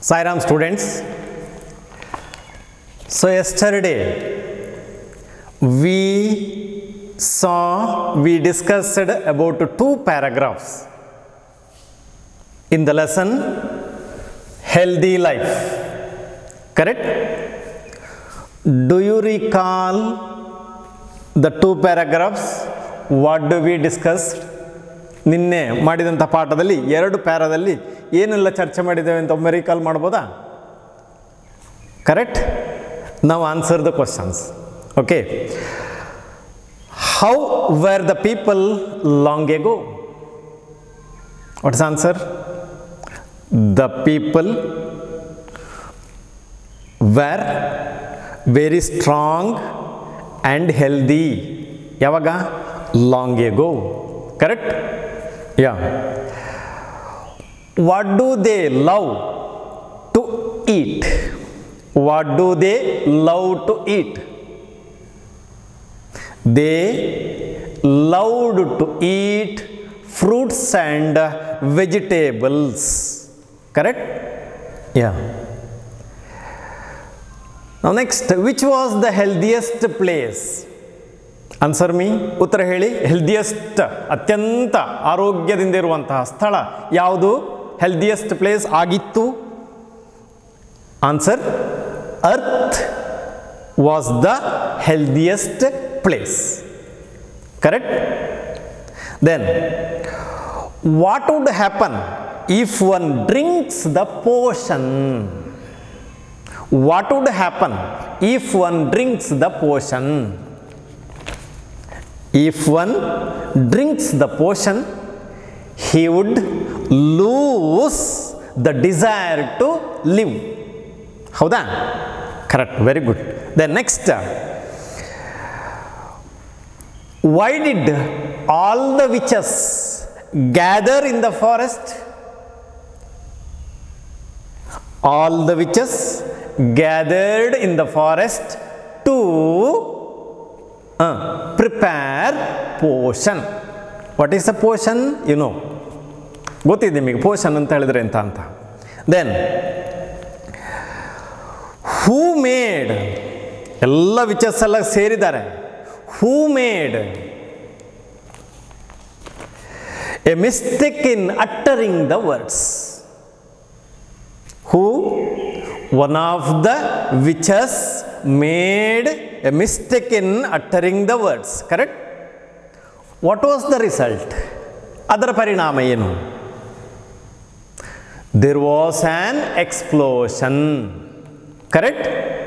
Sairam students. So yesterday we saw we discussed about two paragraphs in the lesson healthy life. Correct? Do you recall the two paragraphs? What do we discussed? ನಿನ್ನೆ ಮಾಡಿದಂಥ ಪಾಠದಲ್ಲಿ ಎರಡು ಪ್ಯಾರದಲ್ಲಿ ಏನೆಲ್ಲ ಚರ್ಚೆ ಮಾಡಿದ್ದೇವೆ ಅಂತ ಒಮ್ಮೆ ರೀಕಾಲ್ ಮಾಡ್ಬೋದಾ ಕರೆಕ್ಟ್ ನಾವು answer the questions okay how were the people long ago what's answer the people were very strong and healthy ಯಾವಾಗ long ago correct yeah what do they love to eat what do they love to eat they loved to eat fruits and vegetables correct yeah ನಾವು next which was the healthiest place answer me ಉತ್ತರ ಹೇಳಿ healthiest ಅತ್ಯಂತ ಆರೋಗ್ಯದಿಂದ ಇರುವಂತಹ ಸ್ಥಳ ಯಾವುದು healthiest place ಆಗಿತ್ತು answer earth was the healthiest place correct then what would happen if one drinks the potion what would happen if one drinks the potion if one drinks the potion he would lose the desire to live ಹೌದಾ correct very good the next why did all the witches gather in the forest all the witches gathered in the forest to prepare potion what is a potion you know ಗೊತ್ತಿದೆ ನಿಮಗೆ potion ಅಂತ ಹೇಳಿದ್ರೆ ಎಂತ ಅಂತ then who made ಎಲ್ಲ witches ಎಲ್ಲ ಸೇರಿದ್ದಾರೆ who made a mistake in uttering the words who one of the witches made a mistake in uttering the words correct what was the result ಅದರ ಪರಿಣಾಮ ಏನು there was an explosion correct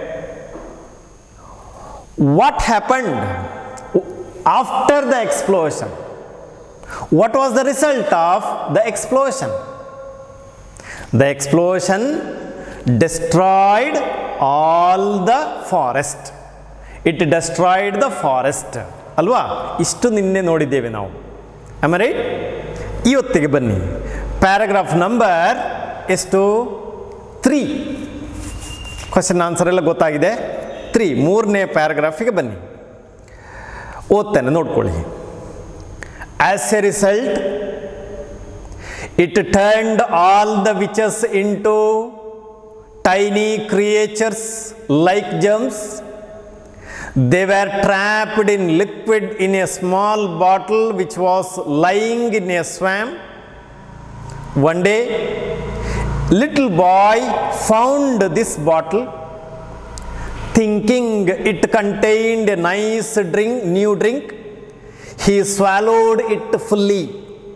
what happened after the explosion what was the result of the explosion the explosion destroyed all the forest it destroyed the forest ಅಲ್ವಾ ಇಷ್ಟು ನಿನ್ನೆ ನೋಡಿದ್ದೇವೆ ನಾವು ಆಮೇಲೆ right ಇವತ್ತಿಗೆ ಬನ್ನಿ ಪ್ಯಾರಾಗ್ರಾಫ್ ನಂಬರ್ ಎಷ್ಟು ತ್ರೀ ಕ್ವಶನ್ ಆನ್ಸರ್ ಎಲ್ಲ ಗೊತ್ತಾಗಿದೆ ತ್ರೀ ಮೂರನೇ ಪ್ಯಾರಾಗ್ರಾಫಿಗೆ ಬನ್ನಿ ಓದ್ತೇನೆ ನೋಡ್ಕೊಳ್ಳಿ as a result it turned all the witches into tiny creatures like germs. They were trapped in liquid in a small bottle which was lying in a swamp. One day, little boy found this bottle, thinking it contained a nice drink, new drink. He swallowed it fully.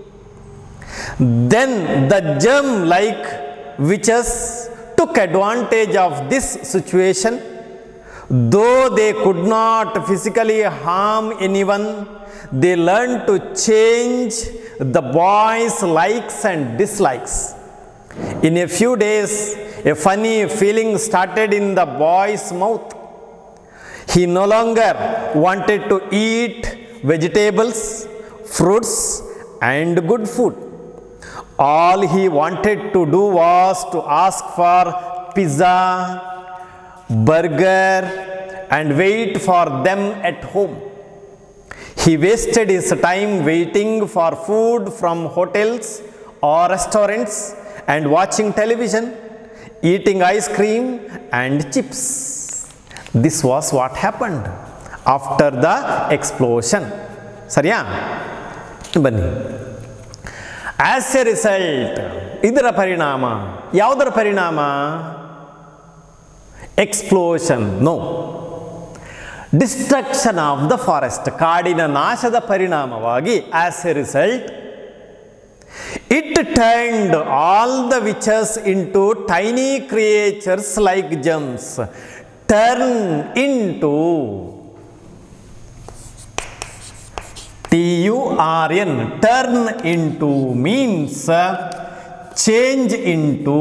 Then the germ like witches took advantage of this situation. Though they could not physically harm anyone, they learned to change the boy's likes and dislikes. In a few days, a funny feeling started in the boy's mouth. He no longer wanted to eat vegetables, fruits, and good food. All he wanted to do was to ask for pizza, burger, and wait for them at home. He wasted his time waiting for food from hotels or restaurants and watching television. eating ice cream and chips. This was what happened after the explosion. ಸರಿಯಾ ಬನ್ನಿ as a result ಇದರ ಪರಿಣಾಮ ಯಾವುದರ ಪರಿಣಾಮ explosion no destruction of the forest ಕಾಡಿನ ನಾಶದ ಪರಿಣಾಮವಾಗಿ as a result it turned all the witches into tiny creatures like germs turn into T U R N turn into means change into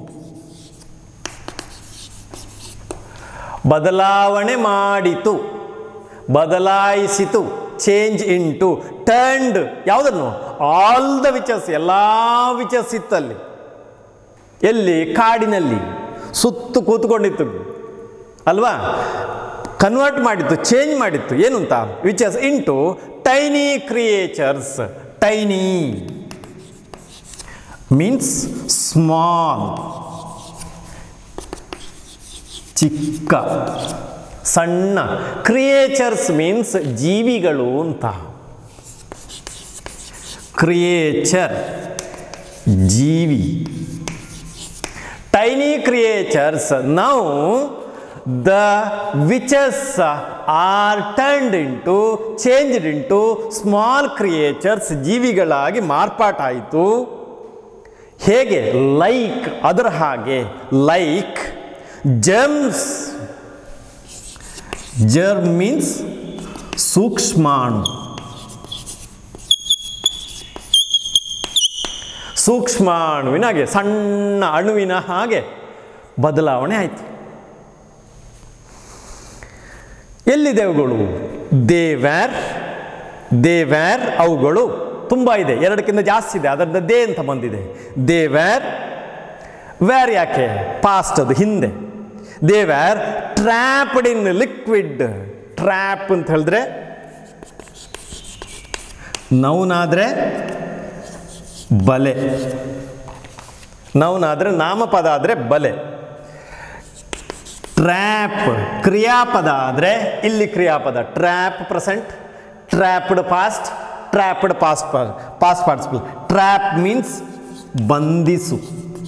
ಬದಲಾವಣೆ ಮಾಡಿತು ಬದಲಾಯಿಸಿತು ಚೇಂಜ್ ಇಂಟು ಟರ್ನ್ಡ್ ಯಾವುದನ್ನು all the witches ಎಲ್ಲ witches ಇತ್ತಲ್ಲಿ ಎಲ್ಲಿ ಕಾಡಿನಲ್ಲಿ ಸುತ್ತು ಕೂತ್ಕೊಂಡಿತ್ತು ಅಲ್ವಾ ಕನ್ವರ್ಟ್ ಮಾಡಿತ್ತು ಚೇಂಜ್ ಮಾಡಿತ್ತು ಏನು ಅಂತ witches into tiny creatures tiny means small ಚಿಕ್ಕ ಸಣ್ಣ ಕ್ರಿಯೇಚರ್ಸ್ ಮೀನ್ಸ್ ಜೀವಿಗಳು ಅಂತ ಕ್ರಿಯೇಚರ್ ಜೀವಿ tiny creatures now the witches are turned into changed into small creatures ಜೀವಿಗಳಾಗಿ ಮಾರ್ಪಾಟಾಯಿತು ಹೇಗೆ ಲೈಕ್ ಅದರ ಹಾಗೆ ಲೈಕ್ ಜರ್ಮ್ಸ್ ಜರ್ಮ್ ಮೀನ್ಸ್ ಸೂಕ್ಷ್ಮಾಣು ಸೂಕ್ಷ್ಮಾಣುವಿನ ಹಾಗೆ ಸಣ್ಣ ಅಣುವಿನ ಹಾಗೆ ಬದಲಾವಣೆ ಆಯಿತು ಎಲ್ಲಿದೆ ಅವುಗಳು ದೇವ್ಯಾರ್ ದೇವ್ಯಾರ್ ಅವುಗಳು ತುಂಬ ಇದೆ ಎರಡಕ್ಕಿಂತ ಜಾಸ್ತಿ ಇದೆ ಅದರಿಂದ ದೇ ಅಂತ ಬಂದಿದೆ ದೇವ್ಯಾರ್ ವ್ಯಾರ್ ಯಾಕೆ ಪಾಸ್ಟ್ ಅದು ಹಿಂದೆ they were trapped in liquid trap ಅಂತ ಹೇಳಿದ್ರೆ ನೌನಾದರೆ ಬಲೆ ನೌನಾದರೆ ನಾಮಪದ ಆದರೆ ಬಲೆ ಟ್ರ್ಯಾಪ್ ಕ್ರಿಯಾಪದ ಆದರೆ ಇಲ್ಲಿ ಕ್ರಿಯಾಪದ trap present trapped past trapped past past participle trap means ಬಂಧಿಸು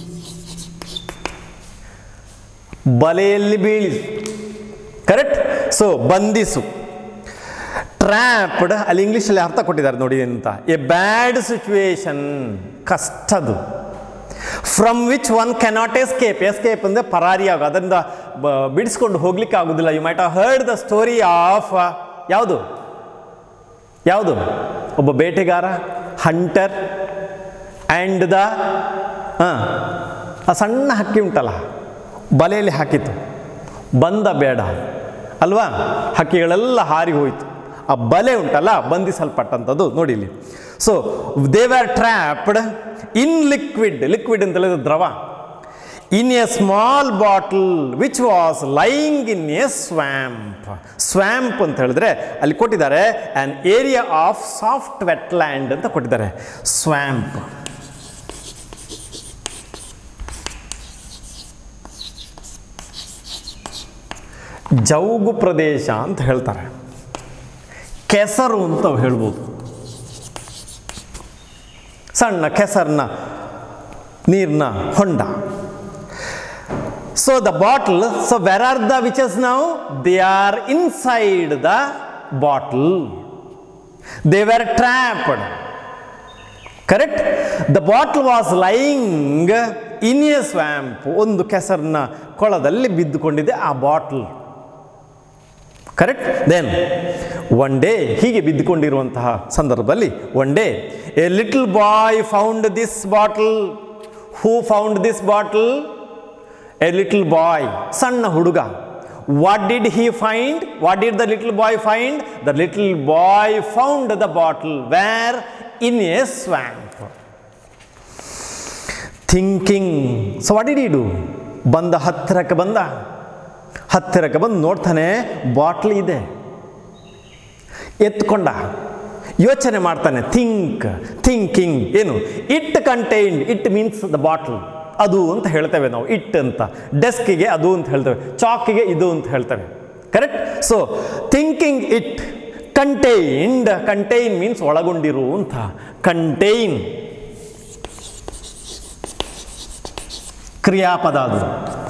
ಬಲೆಯಲ್ಲಿ ಬೀಳಿಸು ಕರೆಕ್ಟ್ ಸೊ ಬಂಧಿಸು ಟ್ರ್ಯಾಪ್ಡ್ ಅಲ್ಲಿ ಇಂಗ್ಲೀಷಲ್ಲಿ ಅರ್ಥ ಕೊಟ್ಟಿದ್ದಾರೆ ನೋಡಿ ಅಂತ ಎ ಬ್ಯಾಡ್ ಸಿಚುವೇಶನ್ ಕಷ್ಟದು from which one cannot escape escape ಅಂದರೆ ಪರಾರಿಯಾಗ ಅದರಿಂದ ಬ- ಬಿಡಿಸ್ಕೊಂಡು ಹೋಗ್ಲಿಕ್ಕೆ ಆಗೋದಿಲ್ಲ you might heard the story of ಯಾವುದು ಯಾವುದು ಒಬ್ಬ ಬೇಟೆಗಾರ ಹಂಟರ್ ಆ್ಯಂಡ್ ದ ಹಾಂ ಆ ಸಣ್ಣ ಹಕ್ಕಿ ಉಂಟಲ್ಲ ಬಲೆಯಲ್ಲಿ ಹಾಕಿತ್ತು ಬಂದ ಬೇಡ ಅಲ್ವಾ ಹಕ್ಕಿಗಳೆಲ್ಲ ಹಾರಿ ಹೋಯಿತು ಆ ಬಲೆ ಉಂಟಲ್ಲ ಬಂಧಿಸಲ್ಪಟ್ಟಂಥದ್ದು ನೋಡಿ ಇಲ್ಲಿ ಸೊ ದೇವರ್ ಟ್ರ್ಯಾಪ್ಡ್ ಇನ್ ಲಿಕ್ವಿಡ್ ಲಿಕ್ವಿಡ್ ಅಂತ ಹೇಳಿದ್ರೆ ದ್ರವ in a small bottle which was lying in a swamp swamp ಅಂತ ಹೇಳಿದ್ರೆ ಅಲ್ಲಿ ಕೊಟ್ಟಿದ್ದಾರೆ an area of soft wetland ಅಂತ ಕೊಟ್ಟಿದ್ದಾರೆ ಸ್ವ್ಯಾಂಪ್ ಜೌಗು ಪ್ರದೇಶ ಅಂತ ಹೇಳ್ತಾರೆ ಕೆಸರು ಅಂತ ಹೇಳ್ಬೋದು ಸಣ್ಣ ಕೆಸರನ್ನ ನೀರಿನ ಹೊಂಡ so the bottle so where are the witches ನಾವು they are inside the bottle they were trapped correct the bottle was lying in a swamp ಒಂದು ಕೆಸರಿನ ಕೊಳದಲ್ಲಿ ಬಿದ್ದುಕೊಂಡಿದೆ ಆ bottle correct then one day ಹೀಗೆ ಬಿದ್ದುಕೊಂಡಿರುವಂತಹ ಸಂದರ್ಭದಲ್ಲಿ one day a little boy found this bottle who found this bottle a little boy ಸಣ್ಣ ಹುಡುಗ what did he find what did the little boy find the little boy found the bottle where in a swamp thinking so what did do ಬಂದ ಹತ್ತಿರಕ್ಕೆ ಬಂದ ಹತ್ತಿರಕ್ಕೆ ಬಂದು ನೋಡ್ತಾನೆ bottle ಇದೆ ಎತ್ಕೊಂಡ ಯೋಚನೆ ಮಾಡ್ತಾನೆ ಥಿಂಕ್ ಥಿಂಕಿಂಗ್ ಏನು it contained it means the bottle ಅದು ಅಂತ ಹೇಳ್ತೇವೆ ನಾವು ಇಟ್ ಅಂತ ಡೆಸ್ಕಿಗೆ ಅದು ಅಂತ ಹೇಳ್ತೇವೆ ಚಾಕಿಗೆ ಇದು ಅಂತ ಹೇಳ್ತೇವೆ correct so thinking it contained contain means ಒಳಗೊಂಡಿರು ಅಂತ ಕಂಟೈನ್ ಕ್ರಿಯಾಪದ ಅದು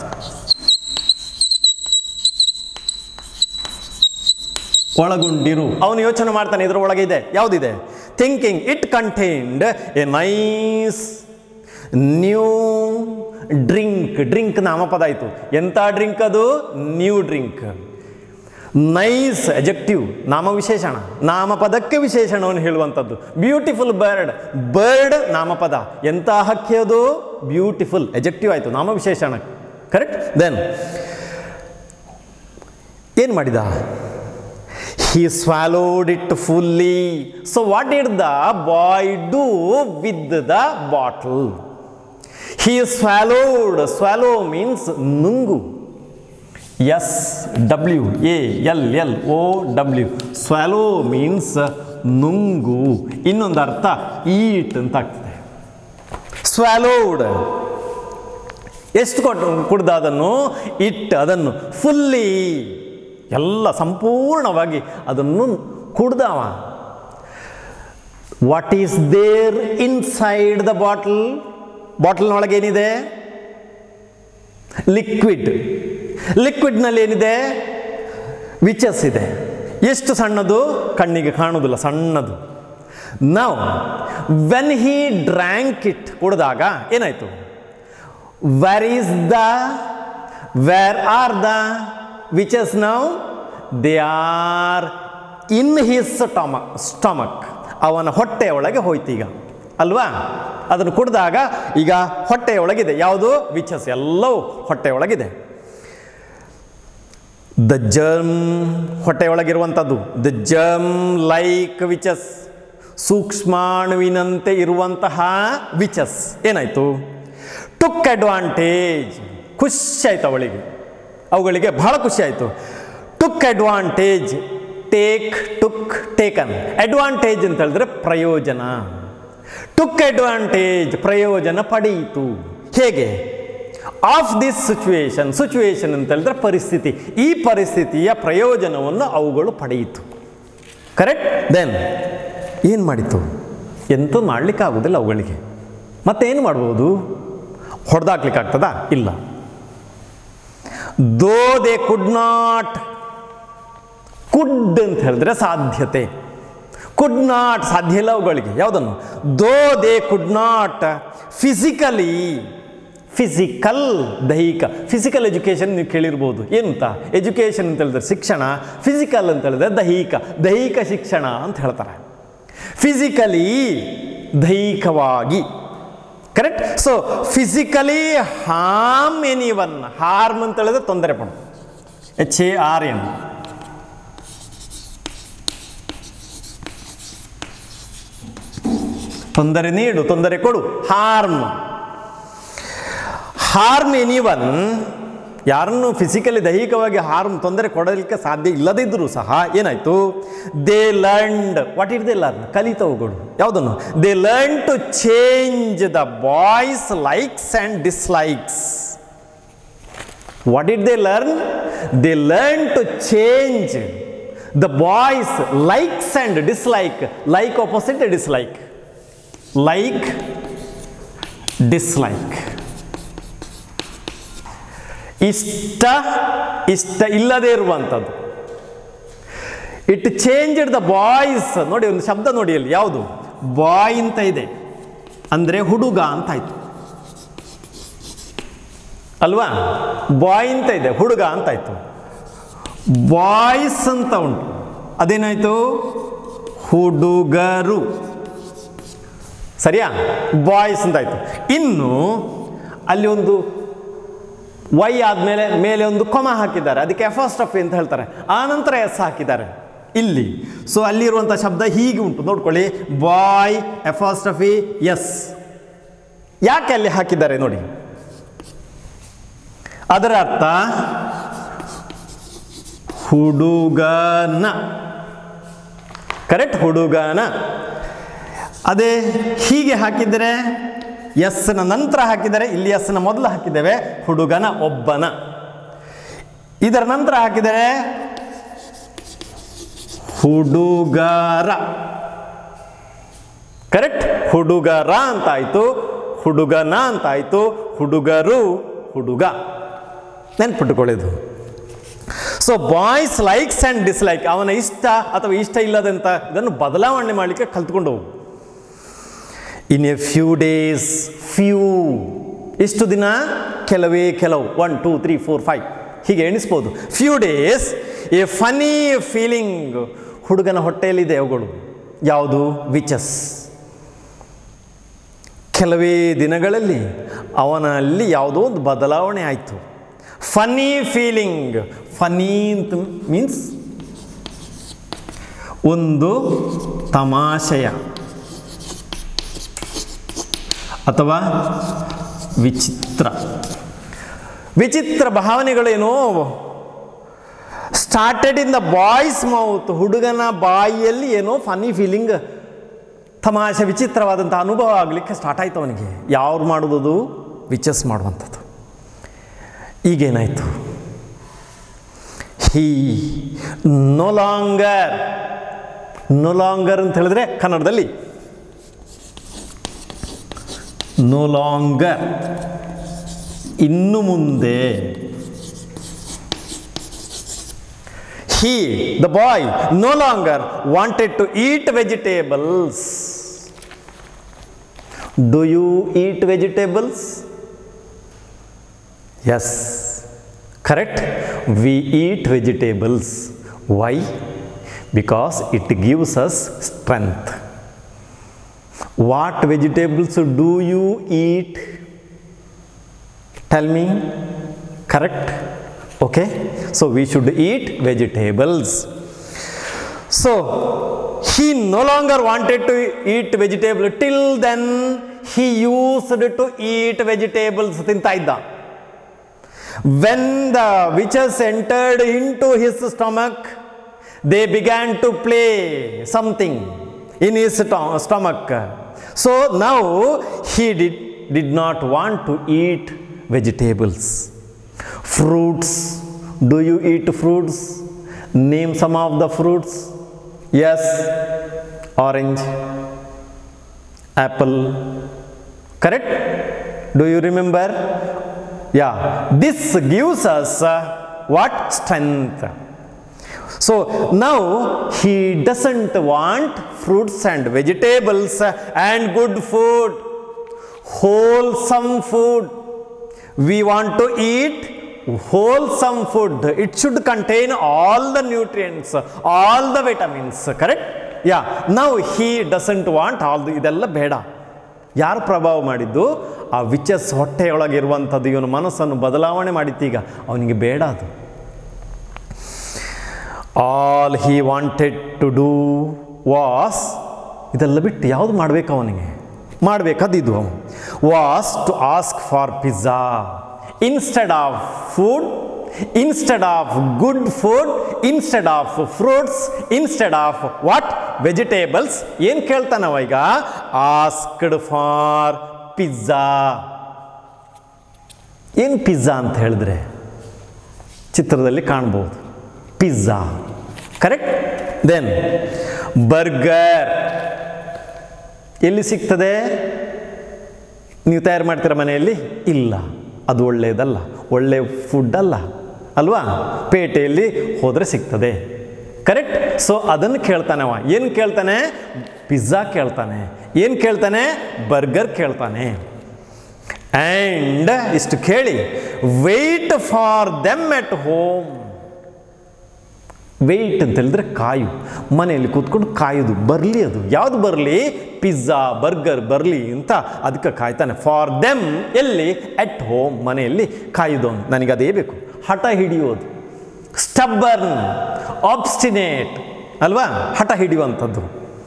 ಒಳಗೊಂಡಿರು ಅವನು ಯೋಚನೆ ಮಾಡ್ತಾನೆ ಇದ್ರ ಒಳಗೆ ಇದೆ ಯಾವುದಿದೆ thinking it contained a nice new drink drink ನಾಮಪದ ಆಯಿತು ಎಂಥ ಡ್ರಿಂಕ್ ಅದು ನ್ಯೂ ಡ್ರಿಂಕ್ ನೈಸ್ ಎಜೆಕ್ಟಿವ್ ನಾಮವಿಶೇಷಣ ನಾಮಪದಕ್ಕೆ ವಿಶೇಷಣವನ್ನು ಹೇಳುವಂಥದ್ದು ಬ್ಯೂಟಿಫುಲ್ ಬರ್ಡ್ ಬರ್ಡ್ ನಾಮಪದ ಎಂಥ ಹಕ್ಕಿ ಅದು ಬ್ಯೂಟಿಫುಲ್ ಎಜೆಕ್ಟಿವ್ ಆಯಿತು ನಾಮವಿಶೇಷಣ ಕರೆಕ್ಟ್ ದೆನ್ ಏನು ಮಾಡಿದ he swallowed it fully so what did the boy do with the bottle he swallowed swallow means nungu S W A L L O W swallow means ನುಂಗು ಇನ್ನೊಂದು ಅರ್ಥ ಈಟ್ ಅಂತ ಆಗ್ತದೆ ಸ್ವ್ಯಾಲೋಡ್ ಎಷ್ಟು ಕೊಟ್ಟು ಕುಡ್ದ ಅದನ್ನು ಇಟ್ ಅದನ್ನು ಫುಲ್ಲಿ ಎಲ್ಲ ಸಂಪೂರ್ಣವಾಗಿ ಅದನ್ನು ಕುಡ್ದವ what is there inside the bottle ಬಾಟಲ್ನೊಳಗೆ ಏನಿದೆ ಲಿಕ್ವಿಡ್ ಲಿಕ್ವಿಡ್ನಲ್ಲಿ ಏನಿದೆ ವಿಚಸ್ ಇದೆ ಎಷ್ಟು ಸಣ್ಣದು ಕಣ್ಣಿಗೆ ಕಾಣುವುದಿಲ್ಲ ಸಣ್ಣದು ನಾವು ವೆನ್ ಹಿ ಡ್ರ್ಯಾಂಕ್ ಇಟ್ ಕುಡಿದಾಗ ಏನಾಯಿತು where is the where are the witches ನಾವು they are in his stomach stomach ಅವನ ಹೊಟ್ಟೆಯೊಳಗೆ ಹೋಯ್ತು ಈಗ ಅಲ್ವಾ ಅದನ್ನು ಕುಡಿದಾಗ ಈಗ ಹೊಟ್ಟೆಯೊಳಗಿದೆ ಯಾವುದು ವಿಚಸ್ ಎಲ್ಲವೂ ಹೊಟ್ಟೆಯೊಳಗಿದೆ ದ ಜರ್ಮ್ ಹೊಟ್ಟೆಯೊಳಗಿರುವಂಥದ್ದು ದ ಜರ್ಮ್ ಲೈಕ್ ವಿಚಸ್ ಸೂಕ್ಷ್ಮಾಣುವಿನಂತೆ ಇರುವಂತಹ ವಿಚಸ್ ಏನಾಯಿತು ಟುಕ್ ಅಡ್ವಾಂಟೇಜ್ ಖುಷಿ ಆಯ್ತು ಅವಳಿಗೆ ಅವುಗಳಿಗೆ ಬಹಳ ಖುಷಿ ಆಯಿತು took advantage take took taken advantage ಅಂತ ಹೇಳಿದ್ರೆ ಪ್ರಯೋಜನ ಟುಕ್ ಅಡ್ವಾಂಟೇಜ್ ಪ್ರಯೋಜನ ಪಡೆಯಿತು ಹೇಗೆ ಆಫ್ ದಿಸ್ ಸಿಚುವೇಶನ್ ಸಿಚುವೇಶನ್ ಅಂತ ಹೇಳಿದ್ರೆ ಪರಿಸ್ಥಿತಿ ಈ ಪರಿಸ್ಥಿತಿಯ ಪ್ರಯೋಜನವನ್ನು ಅವುಗಳು ಪಡೆಯಿತು ಕರೆಕ್ಟ್ ದೆನ್ ಏನು ಮಾಡಿತು ಎಂತ ಮಾಡಲಿಕ್ಕೆ ಆಗೋದಿಲ್ಲ ಅವುಗಳಿಗೆ ಮತ್ತೇನು ಮಾಡ್ಬೋದು ಹೊಡೆದಾಕ್ಲಿಕ್ಕೆ ಆಗ್ತದಾ ಇಲ್ಲ ದೋ ದೇ ಕುಡ್ ನಾಟ್ ಕುಡ್ ಅಂತ ಹೇಳಿದ್ರೆ ಸಾಧ್ಯತೆ ಕುಡ್ ನಾಟ್ ಸಾಧ್ಯ ಇಲ್ಲ ಅವುಗಳಿಗೆ ಯಾವುದನ್ನು though they could not physically physical ದೈಹಿಕ ಫಿಸಿಕಲ್ ಎಜುಕೇಷನ್ ನೀವು ಕೇಳಿರ್ಬೋದು ಏನಂತ ಎಜುಕೇಷನ್ ಅಂತ ಹೇಳಿದ್ರೆ ಶಿಕ್ಷಣ ಫಿಸಿಕಲ್ ಅಂತ ಹೇಳಿದ್ರೆ ದೈಹಿಕ ದೈಹಿಕ ಶಿಕ್ಷಣ ಅಂತ ಹೇಳ್ತಾರೆ ಫಿಸಿಕಲಿ ದೈಹಿಕವಾಗಿ correct so physically harm anyone harm ಅಂತ ಹೇಳಿದ್ರೆ ತೊಂದರೆ ಪಡು ಎಚ್ ಎ ಆರ್ ಎನ್ ತೊಂದರೆ ನೀಡು ತೊಂದರೆ ಕೊಡು ಹಾರ್ಮ್ ಹಾರ್ಮ್ ಎನಿ ಒನ್ ಯಾರನ್ನು ಫಿಸಿಕಲಿ ದೈಹಿಕವಾಗಿ ಹಾರ್ಮ್ ತೊಂದರೆ ಕೊಡಲಿಕ್ಕೆ ಸಾಧ್ಯ ಇಲ್ಲದಿದ್ದರೂ ಸಹ ಏನಾಯಿತು they learned what it they learn ಕಲಿತವುಗಳು ಯಾವುದನ್ನು they learn to change the boy's likes and dislikes what did they learn they learn to change the boy's likes and dislike like opposite dislike like dislike ಇಷ್ಟ ಇಷ್ಟ ಇಲ್ಲದೆ ಇರುವಂಥದ್ದು it changed the boys ನೋಡಿ ಒಂದು ಶಬ್ದ ನೋಡಿ ಅಲ್ಲಿ ಯಾವುದು ಬಾಯ್ ಅಂತ ಇದೆ ಅಂದರೆ ಹುಡುಗ ಅಂತ ಆಯ್ತು ಅಲ್ವಾ ಬಾಯ್ ಅಂತ ಇದೆ ಹುಡುಗ ಅಂತ ಆಯ್ತು ಬಾಯ್ಸ್ ಅಂತ ಉಂಟು ಅದೇನಾಯ್ತು ಹುಡುಗರು ಸರಿಯಾ ಬಾಯ್ಸ್ ಅಂತ ಆಯ್ತು ಇನ್ನು ಅಲ್ಲಿ ಒಂದು ವೈ ಆದಮೇಲೆ ಮೇಲೆ ಒಂದು ಕೊಮ ಹಾಕಿದ್ದಾರೆ ಅದಕ್ಕೆ ಎಫಾಸ್ಟಫಿ ಅಂತ ಹೇಳ್ತಾರೆ ಆ ನಂತರ ಎಸ್ ಹಾಕಿದ್ದಾರೆ ಇಲ್ಲಿ ಸೊ ಅಲ್ಲಿರುವಂಥ ಶಬ್ದ ಹೀಗೆ ಉಂಟು ನೋಡ್ಕೊಳ್ಳಿ ಬಾಯ್ ಎಫಾಸ್ಟಫಿ ಎಸ್ ಯಾಕೆ ಅಲ್ಲಿ ಹಾಕಿದ್ದಾರೆ ನೋಡಿ ಅದರ ಅರ್ಥ ಹುಡುಗನ ಕರೆಕ್ಟ್ ಹುಡುಗನ ಅದೇ ಹೀಗೆ ಹಾಕಿದರೆ ಎಸ್ನ ನಂತರ ಹಾಕಿದರೆ ಇಲ್ಲಿ ಎಸ್ನ ಮೊದಲು ಹಾಕಿದ್ದೇವೆ ಹುಡುಗನ ಒಬ್ಬನ ಇದರ ನಂತರ ಹಾಕಿದರೆ ಹುಡುಗರ ಕರೆಕ್ಟ್ ಹುಡುಗರ ಅಂತಾಯ್ತು ಹುಡುಗನ ಅಂತಾಯ್ತು ಹುಡುಗರು ಹುಡುಗ ನೆನ್ಪಿಟ್ಟುಕೊಳ್ಳೋದು so boy's likes and dislike ಅವನ ಇಷ್ಟ ಅಥವಾ ಇಷ್ಟ ಇಲ್ಲದಂತ ಇದನ್ನು ಬದಲಾವಣೆ ಮಾಡಲಿಕ್ಕೆ ಕಲ್ತ್ಕೊಂಡು ಹೋಗು in a few days few ಇಷ್ಟು ದಿನ ಕೆಲವೇ ಕೆಲವು one two three four five ಹೀಗೆ ಎಣಿಸ್ಬೋದು few days a funny feeling ಹುಡುಗನ ಹೊಟ್ಟೆಯಲ್ಲಿದೆ ಅವುಗಳು ಯಾವುದು ವಿಚಸ್ ಕೆಲವೇ ದಿನಗಳಲ್ಲಿ ಅವನಲ್ಲಿ ಯಾವುದೋ ಒಂದು ಬದಲಾವಣೆ ಆಯಿತು ಫನ್ನಿ ಫೀಲಿಂಗ್ ಫನ್ನಿ ಅಂತ ಮೀನ್ಸ್ ಒಂದು ತಮಾಷೆಯ ಅಥವಾ ವಿಚಿತ್ರ ವಿಚಿತ್ರ ಭಾವನೆಗಳೇನೋ started in the boy's mouth ಹುಡುಗನ ಬಾಯಿಯಲ್ಲಿ ಏನೋ ಫನ್ನಿ ಫೀಲಿಂಗ್ ತಮಾಷೆ ವಿಚಿತ್ರವಾದಂಥ ಅನುಭವ ಆಗಲಿಕ್ಕೆ ಸ್ಟಾರ್ಟ್ ಆಯ್ತು ಅವನಿಗೆ ಯಾರು ಮಾಡೋದು ವಿಚಸ್ ಮಾಡುವಂಥದ್ದು ಈಗೇನಾಯಿತು he no longer no longer ಅಂತ ಹೇಳಿದ್ರೆ ಕನ್ನಡದಲ್ಲಿ ನೋ ಲಾಂಗರ್ ಇನ್ನು ಮುಂದೆ he the boy no longer wanted to eat vegetables do you eat vegetables yes correct we eat vegetables why because it gives us strength what vegetables do you eat tell me correct okay so we should eat vegetables so he no longer wanted to eat vegetable till then he used to eat vegetables ತಿಂತಾ ಇದ್ದ when the witches entered into his stomach they began to play something in his sto- stomach so now he did, did not want to eat vegetables fruits do you eat fruits name some of the fruits yes orange apple correct do you remember yeah this gives us uh, what strength so now he doesn't want fruits and vegetables and good food wholesome food we want to eat wholesome food it should contain all the nutrients all the vitamins correct yeah now he doesn't want all the ಇದೆಲ್ಲ ಬೇಡ ಯಾರು ಪ್ರಭಾವ ಮಾಡಿದ್ದು ಆ witches ಹೊಟ್ಟೆಯೊಳಗಿರುವಂಥದ್ದು ಇವನ ಮನಸ್ಸನ್ನು ಬದಲಾವಣೆ ಮಾಡಿತ್ತೀಗ ಅವನಿಗೆ ಬೇಡ ಅದು all he wanted to do was ಇದೆಲ್ಲ ಬಿಟ್ಟು ಯಾವುದು ಮಾಡಬೇಕು ಅವನಿಗೆ ಮಾಡಬೇಕಾದಿದ್ದು ಅವನು was to ask for pizza instead of food instead of good food instead of fruits instead of what vegetables ಏನು ಕೇಳ್ತಾನವ ಈಗ ಆಸ್ಕ್ಡ್ ಫಾರ್ ಪಿಜ್ಜಾ ಏನು ಪಿಜ್ಜಾ ಅಂತ ಹೇಳಿದ್ರೆ ಚಿತ್ರದಲ್ಲಿ ಕಾಣ್ಬೋದು ಪಿಜ್ಜಾ ಕರೆಕ್ಟ್ ದೆನ್ ಬರ್ಗರ್ ಎಲ್ಲಿ ಸಿಗ್ತದೆ ನೀವು ತಯಾರು ಮಾಡ್ತೀರ ಮನೆಯಲ್ಲಿ ಇಲ್ಲ ಅದು ಒಳ್ಳೆಯದಲ್ಲ ಒಳ್ಳೆ ಫುಡ್ ಅಲ್ಲ ಅಲ್ವಾ ಪೇಟೆಯಲ್ಲಿ ಹೋದರೆ ಸಿಗ್ತದೆ ಕರೆಕ್ಟ್ ಸೊ ಅದನ್ನು ಕೇಳ್ತಾನೆ ಅವ ಏನು ಕೇಳ್ತಾನೆ ಪಿಜ್ಜಾ ಕೇಳ್ತಾನೆ ಏನು ಕೇಳ್ತಾನೆ ಬರ್ಗರ್ ಕೇಳ್ತಾನೆ ಆ್ಯಂಡ್ ಇಷ್ಟು ಕೇಳಿ wait for them at home wait ಅಂತ ಹೇಳಿದ್ರೆ ಕಾಯು ಮನೆಯಲ್ಲಿ ಕೂತ್ಕೊಂಡು ಕಾಯೋದು ಬರಲಿ ಅದು ಯಾವುದು ಬರಲಿ ಪಿಜ್ಜಾ ಬರ್ಗರ್ ಬರಲಿ ಅಂತ ಅದಕ್ಕೆ ಕಾಯ್ತಾನೆ ಫಾರ್ ದೆಮ್ ಎಲ್ಲಿ ಎಟ್ ಹೋಮ್ ಮನೆಯಲ್ಲಿ ಕಾಯುದವನು ನನಗೆ ಅದೇ ಬೇಕು ಹಠ ಹಿಡಿಯೋದು ಸ್ಟಬ್ಬರ್ನ್ ಆಬ್ಸ್ಟಿನೇಟ್ ಅಲ್ವಾ ಹಠ ಹಿಡಿಯುವಂಥದ್ದು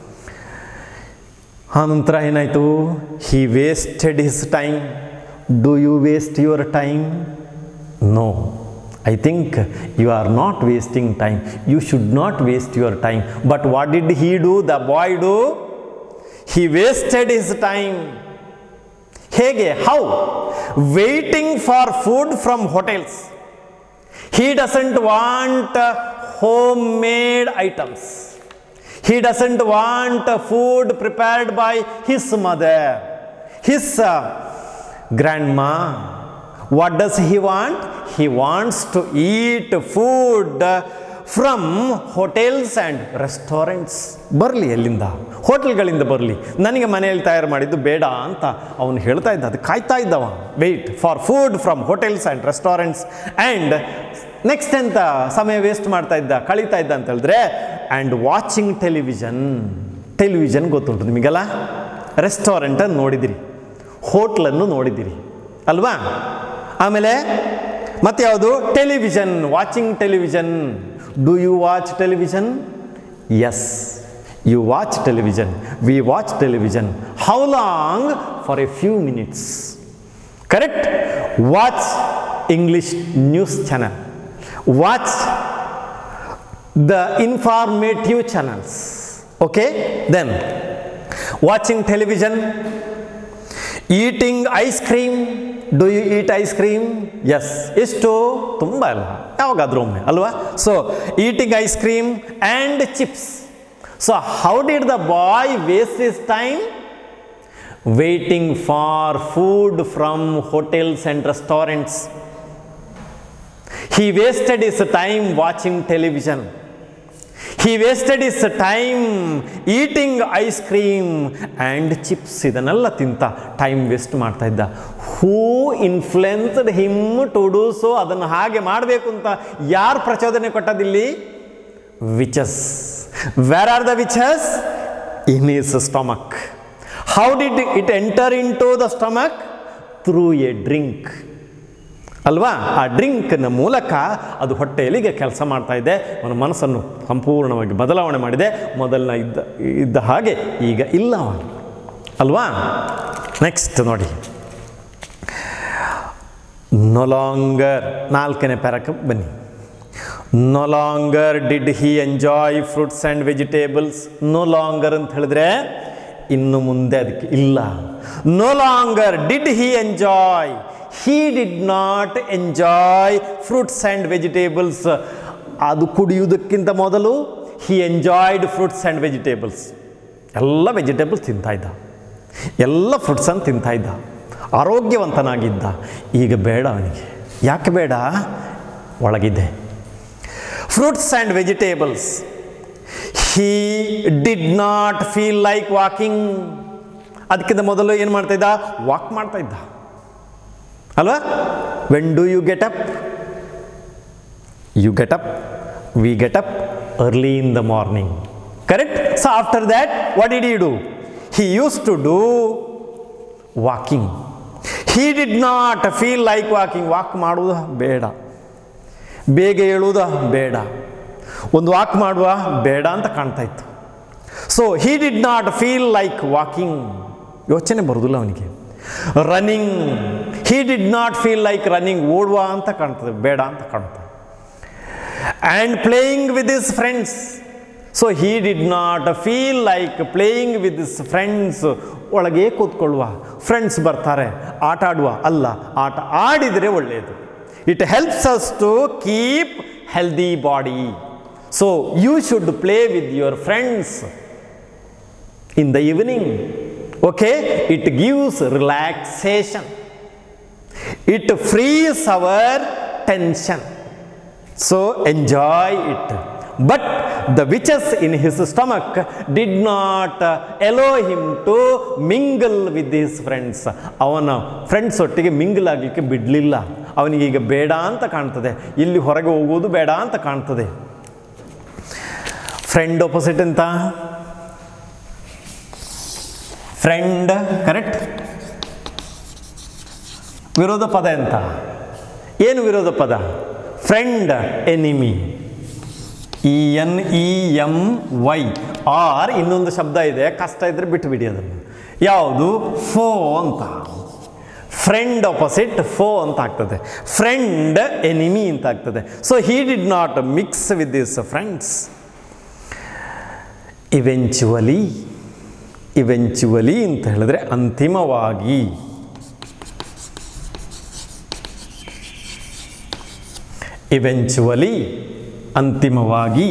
ಆನಂತರ ಏನಾಯಿತು he wasted his time do you waste your time no I think you are not wasting time. You should not waste your time. But what did he do? The boy do? He wasted his time. ಹೇಗೆ how waiting for food from hotels he doesn't want uh, homemade items he doesn't want uh, food prepared by his mother his uh, grandma what does he want he wants to eat food uh, from hotels and restaurants ಬರಲಿ ಎಲ್ಲಿಂದ ಹೋಟೆಲ್ಗಳಿಂದ ಬರಲಿ ನನಗೆ ಮನೆಯಲ್ಲಿ ತಯಾರು ಮಾಡಿದ್ದು ಬೇಡ ಅಂತ ಅವನು ಹೇಳ್ತಾ ಇದ್ದ ಅದು ಕಾಯ್ತಾ ಇದ್ದವ wait for food from hotels and restaurants and next ಎಂತ ಸಮಯ ವೇಸ್ಟ್ ಮಾಡ್ತಾ ಇದ್ದ ಕಳೀತಾ ಇದ್ದ ಅಂತ ಹೇಳಿದ್ರೆ ಆ್ಯಂಡ್ ವಾಚಿಂಗ್ ಟೆಲಿವಿಷನ್ ಟೆಲಿವಿಷನ್ ಗೊತ್ತುಂಟು ನಿಮಗೆಲ್ಲ ರೆಸ್ಟೋರೆಂಟನ್ನು ನೋಡಿದಿರಿ ಹೋಟ್ಲನ್ನು ನೋಡಿದಿರಿ ಅಲ್ವಾ ಆಮೇಲೆ ಮತ್ತೆ ಯಾವುದು television watching television do you watch television yes you watch television we watch television how long for a few minutes correct watch English news channel watch the informative channels okay then watching television eating ice cream do you eat ice cream yes ಎಷ್ಟು ತುಂಬ ಅಲ್ಲ ಯಾವಾಗಾದ್ರೂ ಒಮ್ಮೆ ಅಲ್ವಾ so eating ice cream and chips so how did the boy waste his time waiting for food from hotels and restaurants he wasted his time watching television he wasted his time eating ice cream and chips ಇದನ್ನೆಲ್ಲ ತಿಂತ time waste ಮಾಡ್ತಾ ಇದ್ದ who influenced him to do so ಅದನ್ನು ಹಾಗೆ ಮಾಡಬೇಕು ಅಂತ ಯಾರು ಪ್ರಚೋದನೆ ಕೊಟ್ಟದಿಲ್ಲಿ witches where are the witches in his stomach how did it enter into the stomach through a drink ಅಲ್ವಾ ಆ ಡ್ರಿಂಕ್ನ ಮೂಲಕ ಅದು ಹೊಟ್ಟೆಯಲ್ಲಿಗೆ ಕೆಲಸ ಮಾಡ್ತಾ ಇದೆ ಅವನ ಮನಸ್ಸನ್ನು ಸಂಪೂರ್ಣವಾಗಿ ಬದಲಾವಣೆ ಮಾಡಿದೆ ಮೊದಲನ ಇದ್ದ ಇದ್ದ ಹಾಗೆ ಈಗ ಇಲ್ಲ ಅವನು ಅಲ್ವಾ ನೆಕ್ಸ್ಟ್ ನೋಡಿ ನೊ ಲಾಂಗರ್ ನಾಲ್ಕನೇ ಪ್ಯಾರಕ್ಕೆ ಬನ್ನಿ no longer did he enjoy fruits and vegetables no longer ಅಂತ ಹೇಳಿದ್ರೆ ಇನ್ನು ಮುಂದೆ ಅದಕ್ಕೆ ಇಲ್ಲ no longer did he enjoy he did not enjoy fruits and vegetables ಅದು ಕುಡಿಯುವುದಕ್ಕಿಂತ ಮೊದಲು he enjoyed fruits and vegetables ಎಲ್ಲ ವೆಜಿಟೇಬಲ್ಸ್ ತಿಂತಾ ಇದ್ದ ಎಲ್ಲ ಫ್ರೂಟ್ಸನ್ನು ತಿಂತಾ ಇದ್ದ ಆರೋಗ್ಯವಂತನಾಗಿದ್ದ ಈಗ ಬೇಡ ಅವನಿಗೆ ಯಾಕೆ ಬೇಡ ಒಳಗಿದೆ fruits and vegetables he did not feel like walking ಅದಕ್ಕಿಂತ ಮೊದಲು ಏನು ಮಾಡ್ತಾ ಇದ್ದ ವಾಕ್ ಮಾಡ್ತಾ ಇದ್ದ ಅಲ್ವಾ when do you get up you get up we get up early in the morning correct so after that what did you do he used to do walking he did not feel like walking walk ಮಾಡುವುದು ಬೇಡ ಬೇಗ ಹೇಳುವುದ ಬೇಡ ಒಂದು walk ಮಾಡುವ ಬೇಡ ಅಂತ ಕಾಣ್ತಾ ಇತ್ತು so he did not feel like walking ಯೋಚನೆ ಬರೋದಿಲ್ಲ ಅವನಿಗೆ running he did not feel like running ಓಡುವ ಅಂತ ಕಾಣ್ತದೆ ಬೇಡ ಅಂತ ಕಾಣ್ತದೆ and playing with his friends so he did not feel like playing with his friends ಒಳಗೆ ಕೂತ್ಕೊಳ್ಳುವ ಫ್ರೆಂಡ್ಸ್ ಬರ್ತಾರೆ ಆಟ ಆಡುವ ಅಲ್ಲ ಆಟ ಆಡಿದರೆ ಒಳ್ಳೆಯದು it helps us to keep healthy body so you should play with your friends in the evening okay it gives relaxation it frees our tension so enjoy it but the witches in his stomach did not allow him to mingle with his friends ಅವನ friends ಒಟ್ಟಿಗೆ mingle ಆಗಲಿಕ್ಕೆ ಬಿಡಲಿಲ್ಲ ಅವನಿಗೀಗ ಬೇಡ ಅಂತ ಕಾಣ್ತದೆ ಇಲ್ಲಿ ಹೊರಗೆ ಹೋಗುವುದು ಬೇಡ ಅಂತ ಕಾಣ್ತದೆ ಫ್ರೆಂಡ್ ಆಪೋಸಿಟ್ ಅಂತ ಫ್ರೆಂಡ್ ಕರೆಕ್ಟ್ ವಿರೋಧ ಪದ ಎಂತ ಏನು ವಿರೋಧ ಪದ friend enemy E N E M Y or ಇನ್ನೊಂದು ಶಬ್ದ ಇದೆ ಕಷ್ಟ ಇದ್ದರೆ ಬಿಟ್ಟು ಬಿಡಿ ಅದನ್ನು ಯಾವುದು ಫೋ ಅಂತ ಫ್ರೆಂಡ್ ಆಪೋಸಿಟ್ ಫೋ ಅಂತ ಆಗ್ತದೆ ಫ್ರೆಂಡ್ ಎನಿಮಿ ಅಂತ ಆಗ್ತದೆ so he did not mix with this friends eventually eventually ಅಂತ ಹೇಳಿದ್ರೆ ಅಂತಿಮವಾಗಿ ಇವೆಂಚುವಲಿ ಅಂತಿಮವಾಗಿ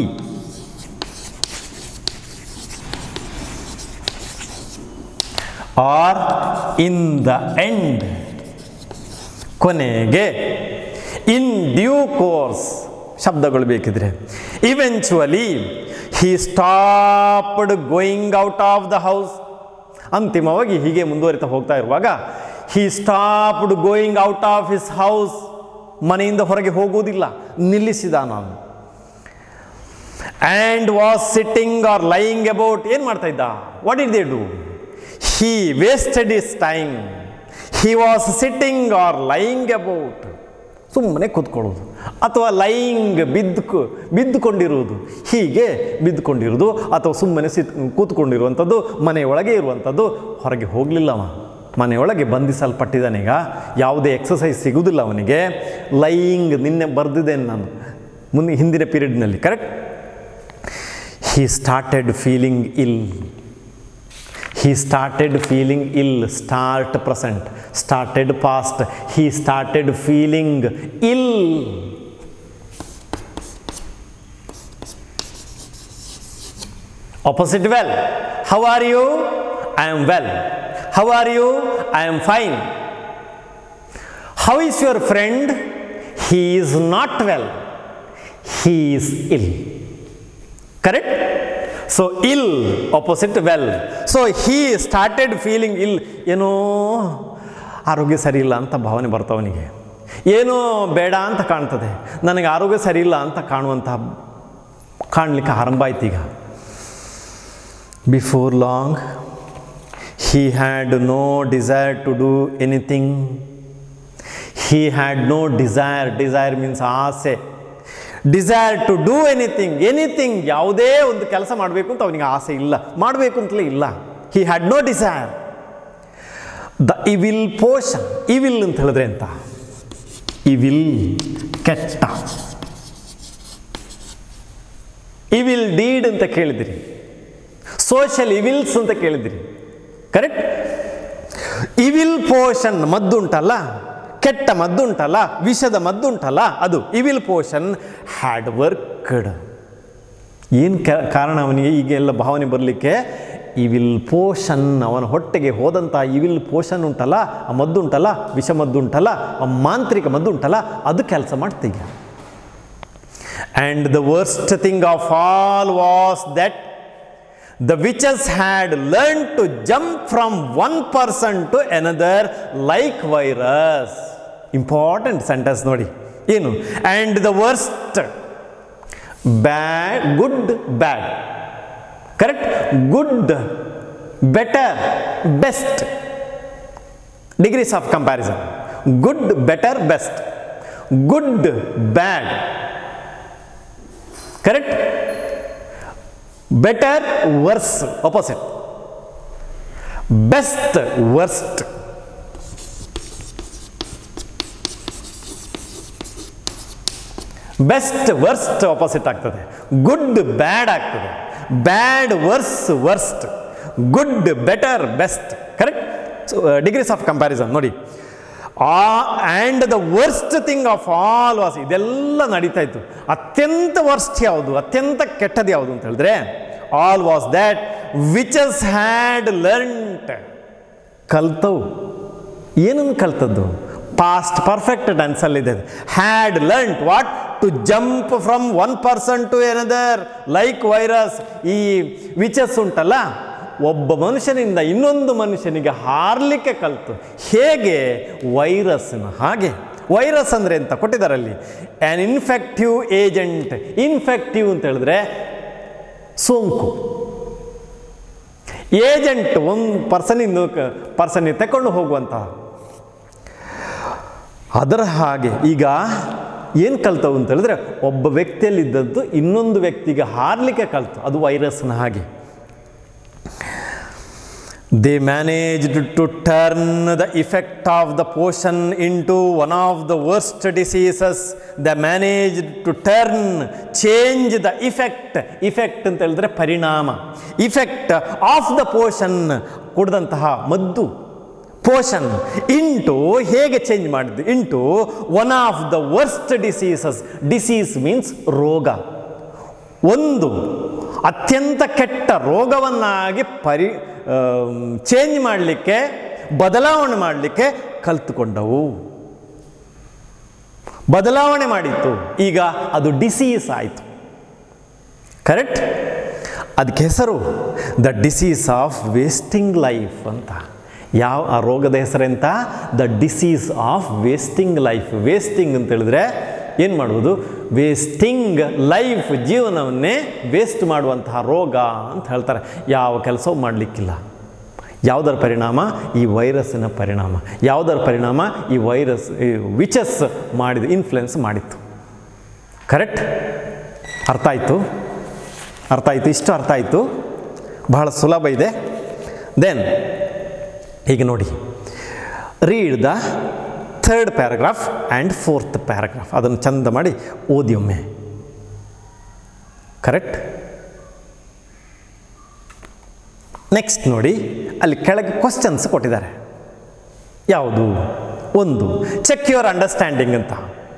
ಆರ್ ಇನ್ ದ ಎಂಡ್ ಕೊನೆಗೆ ಇನ್ ಡ್ಯೂ ಕೋರ್ಸ್ ಶಬ್ದಗಳು ಬೇಕಿದ್ರೆ eventually he stopped going out of the house ಅಂತಿಮವಾಗಿ ಹೀಗೆ ಮುಂದುವರಿತಾ ಹೋಗ್ತಾ ಇರುವಾಗ he stopped going out of his house ಮನೆಯಿಂದ ಹೊರಗೆ ಹೋಗುವುದಿಲ್ಲ ನಿಲ್ಲಿಸಿದ ನಾನು and was sitting or lying about ಏನು ಮಾಡ್ತಾ ಇದ್ದ what did they do he wasted his time he was sitting or lying about ಸುಮ್ಮನೆ ಕೂತ್ಕೊಳ್ಳೋದು ಅಥವಾ ಲೈಯಿಂಗ್ ಬಿದ್ದು ಬಿದ್ದುಕೊಂಡಿರುವುದು ಹೀಗೆ ಬಿದ್ದುಕೊಂಡಿರುವುದು ಅಥವಾ ಸುಮ್ಮನೆ ಸಿತ್ ಕೂತ್ಕೊಂಡಿರುವಂಥದ್ದು ಮನೆಯೊಳಗೆ ಇರುವಂಥದ್ದು ಹೊರಗೆ ಹೋಗಲಿಲ್ಲವ ಮನೆಯೊಳಗೆ ಬಂಧಿಸಲ್ಪಟ್ಟಿದ್ದಾನೀಗ ಯಾವುದೇ ಎಕ್ಸಸೈಸ್ ಸಿಗುವುದಿಲ್ಲ ಅವನಿಗೆ ಲೈಯಿಂಗ್ ನಿನ್ನೆ ಬರೆದಿದ್ದೇನೆ ನಾನು ಮುಂದೆ ಹಿಂದಿನ ಪೀರಿಯಡ್ನಲ್ಲಿ correct he started feeling ill he started feeling ill start present started past he started feeling ill opposite well how are you i am well how are you i am fine how is your friend he is not well he is ill correct so ill opposite well so he started feeling ill ಏನೋ ಆರೋಗ್ಯ ಸರಿ ಇಲ್ಲ ಅಂತ ಭಾವನೆ ಬರ್ತವನಿಗೆ ಏನೋ ಬೇಡ ಅಂತ ಕಾಣ್ತದೆ ನನಗೆ ಆರೋಗ್ಯ ಸರಿ ಇಲ್ಲ ಅಂತ ಕಾಣುವಂಥ ಕಾಣಲಿಕ್ಕೆ ಆರಂಭ ಆಯ್ತು ಈಗ before long he had no desire to do anything he had no desire desire means ಆಸೆ desire to do anything anything ಯಾವುದೇ ಒಂದು ಕೆಲಸ ಮಾಡಬೇಕು ಅಂತ ಅವನಿಗೆ ಆಸೆ ಇಲ್ಲ ಮಾಡಬೇಕು ಅಂತಲೇ ಇಲ್ಲ he had no desire the evil potion evil ಅಂತ ಹೇಳಿದ್ರೆ ಅಂತ ಇವಿಲ್ ಕೆಟ್ಟ ಇವಿಲ್ ಡೀಡ್ ಅಂತ ಕೇಳಿದಿರಿ ಸೋಷಿಯಲ್ ಇವಿಲ್ಸ್ ಅಂತ ಕೇಳಿದಿರಿ ಕರೆಕ್ಟ್ ಇವಿಲ್ ಪೋಷನ್ ಮದ್ದುಂಟಲ್ಲ ಕೆಟ್ಟ ಮದ್ದುಂಟಲ್ಲ ವಿಷದ ಮದ್ದುಂಟಲ್ಲ ಅದು ಇವಿಲ್ ಪೋಷನ್ ಹ್ಯಾಡ್ ವರ್ಕ್ಡ್ ಏನು ಕಾರಣ ಅವನಿಗೆ ಈಗೆಲ್ಲ ಭಾವನೆ ಬರಲಿಕ್ಕೆ ಇವಿಲ್ ಪೋಷನ್ ಅವನ ಹೊಟ್ಟೆಗೆ ಹೋದಂಥ ಇವಿಲ್ ಪೋಷನ್ ಉಂಟಲ್ಲ ಆ ಮದ್ದುಂಟಲ್ಲ ವಿಷ ಮದ್ದುಂಟಲ್ಲ ಆ ಮಾಂತ್ರಿಕ ಮದ್ದುಂಟಲ್ಲ ಅದು ಕೆಲಸ ಮಾಡ್ತೀಗ and the worst thing of all was that The witches had learned to jump from one person to another like virus. Important sentence ನೋಡಿ ಏನು and the worst bad good bad correct good better best degrees of comparison good better best good bad correct better worse opposite best worst best worst opposite ಆಗ್ತದೆ good bad ಆಗ್ತದೆ bad worse worst good better best correct degrees of comparison ನೋಡಿ ಆ and the worst thing of all was ಇದೆಲ್ಲ ನಡೀತಾ ಇತ್ತು ಅತ್ಯಂತ worst ಯಾವುದು ಅತ್ಯಂತ ಕೆಟ್ಟದ್ದು ಯಾವುದು ಅಂತ ಹೇಳಿದ್ರೆ all was that witches had learnt ಕಲ್ತವು ಏನನ್ನು ಕಲ್ತದ್ದು ಪಾಸ್ಟ್ ಪರ್ಫೆಕ್ಟ್ ಟೆನ್ಸಲ್ಲಿದೆ had learnt what to jump from one person to another like virus ಈ ವಿಚಸ್ ಉಂಟಲ್ಲ ಒಬ್ಬ ಮನುಷ್ಯನಿಂದ ಇನ್ನೊಂದು ಮನುಷ್ಯನಿಗೆ ಹಾರಲಿಕ್ಕೆ ಕಲ್ತು ಹೇಗೆ ವೈರಸ್ನ ಹಾಗೆ ವೈರಸ್ ಅಂದರೆ ಅಂತ ಕೊಟ್ಟಿದ್ದಾರಲ್ಲಿ ಆ್ಯನ್ ಇನ್ಫೆಕ್ಟಿವ್ ಏಜೆಂಟ್ ಇನ್ಫೆಕ್ಟಿವ್ ಅಂತ ಹೇಳಿದ್ರೆ ಸೋಂಕು ಏಜೆಂಟ್ ಒಂದು ಪರ್ಸನಿಂದ ಪರ್ಸನಿಗೆ ತಗೊಂಡು ಹೋಗುವಂಥ ಅದರ ಹಾಗೆ ಈಗ ಏನು ಕಲ್ತವು ಅಂತ ಹೇಳಿದ್ರೆ ಒಬ್ಬ ವ್ಯಕ್ತಿಯಲ್ಲಿದ್ದದ್ದು ಇನ್ನೊಂದು ವ್ಯಕ್ತಿಗೆ ಹಾರಲಿಕ್ಕೆ ಕಲ್ತು ಅದು ವೈರಸ್ನ ಹಾಗೆ they managed to turn the effect of the potion into one of the worst diseases they managed to turn change the effect effect ಅಂತ ಹೇಳಿದ್ರೆ ಪರಿಣಾಮ ಇಫೆಕ್ಟ್ ಆಫ್ ದ ಪೋಷನ್ ಕುಡಿದಂತಹ ಮದ್ದು ಪೋಷನ್ ಇಂಟು ಹೇಗೆ ಚೇಂಜ್ ಮಾಡಿದ್ದು into one of the worst diseases disease means ರೋಗ ಒಂದು ಅತ್ಯಂತ ಕೆಟ್ಟ ರೋಗವನ್ನಾಗಿ ಪರಿ ಚೇಂಜ್ ಮಾಡಲಿಕ್ಕೆ ಬದಲಾವಣೆ ಮಾಡಲಿಕ್ಕೆ ಕಲ್ತುಕೊಂಡವು ಬದಲಾವಣೆ ಮಾಡಿತ್ತು ಈಗ ಅದು ಡಿಸೀಸ್ ಆಯಿತು ಕರೆಕ್ಟ್ ಅದಕ್ಕೆ ಹೆಸರು the disease of wasting life ಅಂತ ಯಾವ ಆ ರೋಗದ ಹೆಸರೆಂತ the disease of wasting life wasting ಅಂತ ಹೇಳಿದ್ರೆ ಏನು ಮಾಡುವುದು ವೇಸ್ಟಿಂಗ್ ಲೈಫ್ ಜೀವನವನ್ನೇ ವೇಸ್ಟ್ ಮಾಡುವಂತಹ ರೋಗ ಅಂತ ಹೇಳ್ತಾರೆ ಯಾವ ಕೆಲಸವೂ ಮಾಡಲಿಕ್ಕಿಲ್ಲ ಯಾವುದರ ಪರಿಣಾಮ ಈ ವೈರಸ್ಸಿನ ಪರಿಣಾಮ ಯಾವುದರ ಪರಿಣಾಮ ಈ ವೈರಸ್ ಈ ವಿಚಸ್ ಮಾಡಿದ ಇನ್ಫ್ಲುಯೆನ್ಸ್ ಮಾಡಿತ್ತು ಕರೆಕ್ಟ್ ಅರ್ಥ ಆಯಿತು ಅರ್ಥ ಆಯಿತು ಇಷ್ಟು ಅರ್ಥ ಆಯಿತು ಬಹಳ ಸುಲಭ ಇದೆ ದೆನ್ ಈಗ ನೋಡಿ read the third paragraph and fourth paragraph ಅದನ್ನು ಚಂದ ಮಾಡಿ ಓದಿ ಒಮ್ಮೆ ಕರೆಕ್ಟ್ ನೆಕ್ಸ್ಟ್ ನೋಡಿ ಅಲ್ಲಿ ಕೆಳಗೆ ಕ್ವಶನ್ಸ್ ಕೊಟ್ಟಿದ್ದಾರೆ ಯಾವುದು ಒಂದು ಚೆಕ್ ಯುವರ್ ಅಂಡರ್ಸ್ಟ್ಯಾಂಡಿಂಗ್ ಅಂತ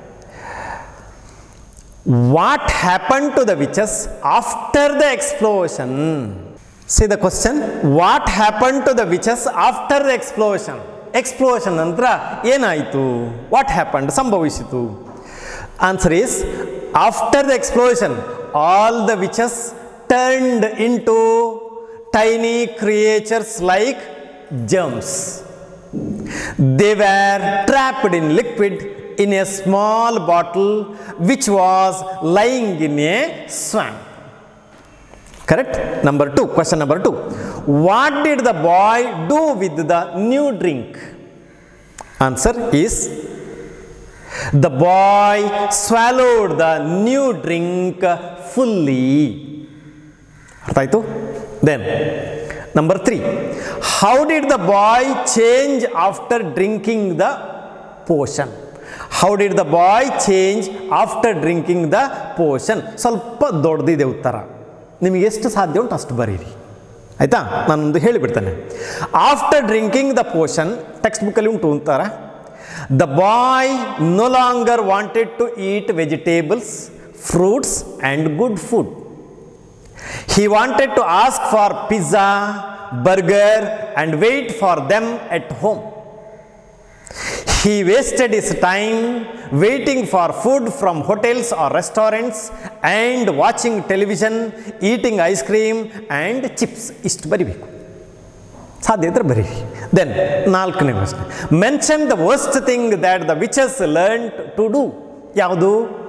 what happen to the witches after the explosion see the question what happen to the witches after the explosion explosion ನಂತರ ಏನಾಯಿತು ವಾಟ್ ಹ್ಯಾಪಂಡ್ ಸಂಭವಿಸಿತು answer is after the explosion all the witches turned into tiny creatures like germs. They were trapped in liquid in a small bottle which was lying in a swamp. Correct? Number two, question number two. What did the boy do with the new drink? Answer is the boy swallowed the new drink fully. ಅರ್ಥ ಆಯಿತು then number three how did the boy change after drinking the potion how did the boy change after drinking the potion ಸ್ವಲ್ಪ ದೊಡ್ಡದಿದೆ ಉತ್ತರ ನಿಮಗೆ ಎಷ್ಟು ಸಾಧ್ಯ ಉಂಟು ಅಷ್ಟು ಬರೀರಿ ಆಯಿತಾ ನಾನೊಂದು ಹೇಳಿಬಿಡ್ತೇನೆ after drinking the potion text ಬುಕ್ಕಲ್ಲಿ ಉಂಟು ಅಂತಾರ the boy no longer wanted to eat vegetables fruits and good food He wanted to ask for pizza, burger, and wait for them at home. He wasted his time waiting for food from hotels or restaurants and watching television, eating ice cream and chips. ಇಷ್ಟು ಬರಿಬೇಕು ಸಾಧ್ಯ ಇದ್ರೆ ಬರೀರಿ then ನಾಲ್ಕನೇ ಪ್ರಶ್ನೆ mention the worst thing that the witches learn to do ಯಾವುದು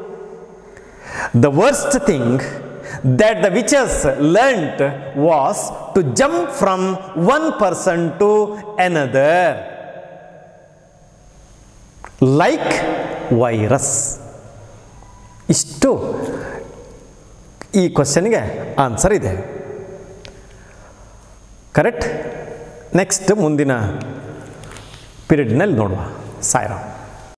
the worst thing that the witches learnt was to jump from one person to another like virus ಇಷ್ಟು ಈ ಕ್ವಶನ್ಗೆ ಆನ್ಸರ್ ಇದೆ ಕರೆಕ್ಟ್ ನೆಕ್ಸ್ಟ್ ಮುಂದಿನ ಪೀರಿಯಡ್ನಲ್ಲಿ ನೋಡುವ ಸಾಯಿರಾಮ್